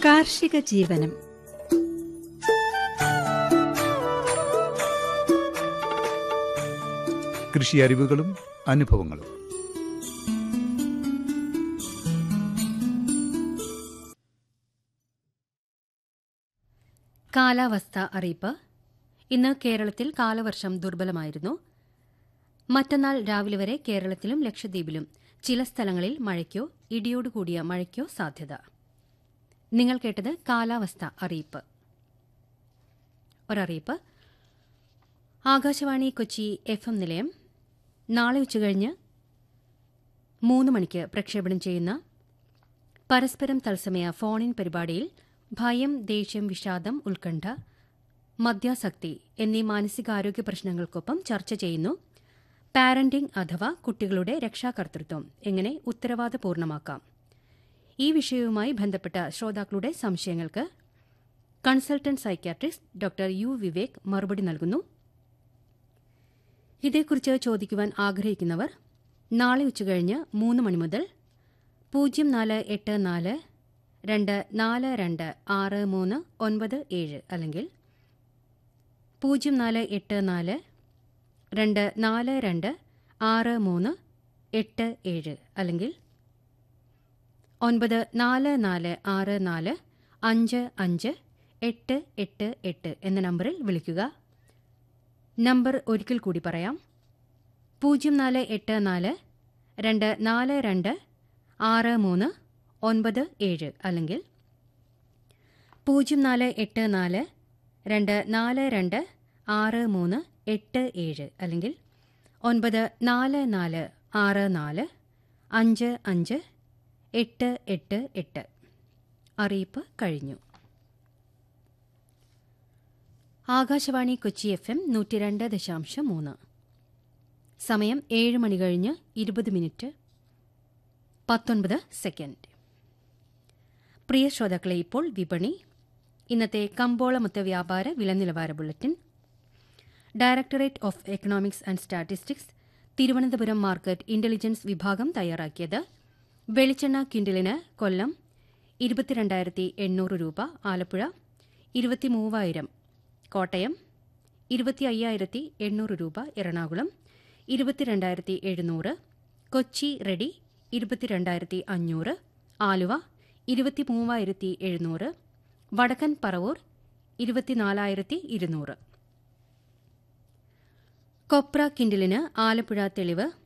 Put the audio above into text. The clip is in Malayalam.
കാർഷിക ജീവനം കൃഷി അറിവുകളും അനുഭവങ്ങളും കാലാവസ്ഥ അറിയിപ്പ് ഇന്ന് കേരളത്തിൽ കാലവർഷം ദുർബലമായിരുന്നു മറ്റന്നാൾ രാവിലെ വരെ കേരളത്തിലും ലക്ഷദ്വീപിലും ചില സ്ഥലങ്ങളിൽ മഴയ്ക്കോ ഇടിയോടുകൂടിയ മഴയ്ക്കോ സാധ്യത നിങ്ങൾ കേട്ടത് കാലാവസ്ഥ അറിയിപ്പ് ഒരറിയിപ്പ് ആകാശവാണി കൊച്ചി എഫ് എം നിലയം നാളെ ഉച്ചകഴിഞ്ഞ് മൂന്ന് മണിക്ക് പ്രക്ഷേപണം ചെയ്യുന്ന പരസ്പരം തത്സമയ ഫോൺ ഇൻ പരിപാടിയിൽ ഭയം ദേഷ്യം വിഷാദം ഉത്കണ്ഠ മദ്യാസക്തി എന്നീ മാനസികാരോഗ്യ പ്രശ്നങ്ങൾക്കൊപ്പം ചർച്ച ചെയ്യുന്നു പാരന്റിംഗ് അഥവാ കുട്ടികളുടെ രക്ഷാകർതൃത്വം എങ്ങനെ ഉത്തരവാദപൂർണമാക്കാം ഈ വിഷയവുമായി ബന്ധപ്പെട്ട ശ്രോതാക്കളുടെ സംശയങ്ങൾക്ക് consultant psychiatrist doctor U Vivek മറുപടി നൽകുന്നു ഇതേക്കുറിച്ച് ചോദിക്കുവാൻ ആഗ്രഹിക്കുന്നവർ നാളെ ഉച്ചകഴിഞ്ഞ് മൂന്ന് മണി മുതൽ പൂജ്യം നാല് എട്ട് നാല് രണ്ട് നാല് രണ്ട് ആറ് മൂന്ന് ഒൻപത് ഏഴ് അല്ലെങ്കിൽ പൂജ്യം നാല് എട്ട് നാല് രണ്ട് നാല് രണ്ട് ആറ് മൂന്ന് എട്ട് ഏഴ് അല്ലെങ്കിൽ ഒൻപത് നാല് നാല് ആറ് നാല് അഞ്ച് അഞ്ച് എട്ട് എട്ട് എട്ട് എന്ന നമ്പറിൽ വിളിക്കുക നമ്പർ ഒരിക്കൽ കൂടി പറയാം പൂജ്യം നാല് എട്ട് നാല് രണ്ട് നാല് രണ്ട് ആറ് മൂന്ന് ഒൻപത് ഏഴ് അല്ലെങ്കിൽ പൂജ്യം നാല് എട്ട് നാല് രണ്ട് നാല് രണ്ട് ആറ് മൂന്ന് എട്ട് ഏഴ് അല്ലെങ്കിൽ ഒൻപത് നാല് നാല് ആറ് നാല് അഞ്ച് അഞ്ച് എട്ട് എട്ട് എട്ട് അറിയിപ്പ് കഴിഞ്ഞു ആകാശവാണി കൊച്ചി എഫ് എം നൂറ്റി രണ്ട് ദശാംശം മൂന്ന് സമയം ഏഴ് മണി കഴിഞ്ഞ് ഇരുപത് മിനിറ്റ് പത്തൊൻപത് സെക്കൻഡ് പ്രിയ ശ്രോതാക്കളെ ഇപ്പോൾ വിപണി ഇന്നത്തെ കമ്പോള മൊത്ത വ്യാപാര വില നിലവാര bulletin directorate of economics and statistics Thiruvananthapuram market intelligence വിഭാഗം തയ്യാറാക്കിയത് വെളിച്ചെണ്ണ ക്വിന്റലിന് കൊല്ലം ഇരുപത്തിരണ്ടായിരത്തി എണ്ണൂറ് രൂപ ആലപ്പുഴ ഇരുപത്തിമൂവായിരം കോട്ടയം ഇരുപത്തി അയ്യായിരത്തി എണ്ണൂറ് രൂപ എറണാകുളം ഇരുപത്തിരണ്ടായിരത്തി എഴുന്നൂറ് കൊച്ചി റെഡി ഇരുപത്തിരണ്ടായിരത്തി അഞ്ഞൂറ് ആലുവ ഇരുപത്തിമൂവായിരത്തി എഴുന്നൂറ് വടക്കൻ പറവൂർ ഇരുപത്തിനാലായിരത്തി ഇരുന്നൂറ് കൊപ്ര കിൻഡിലിന് ആലപ്പുഴ തെളിവ്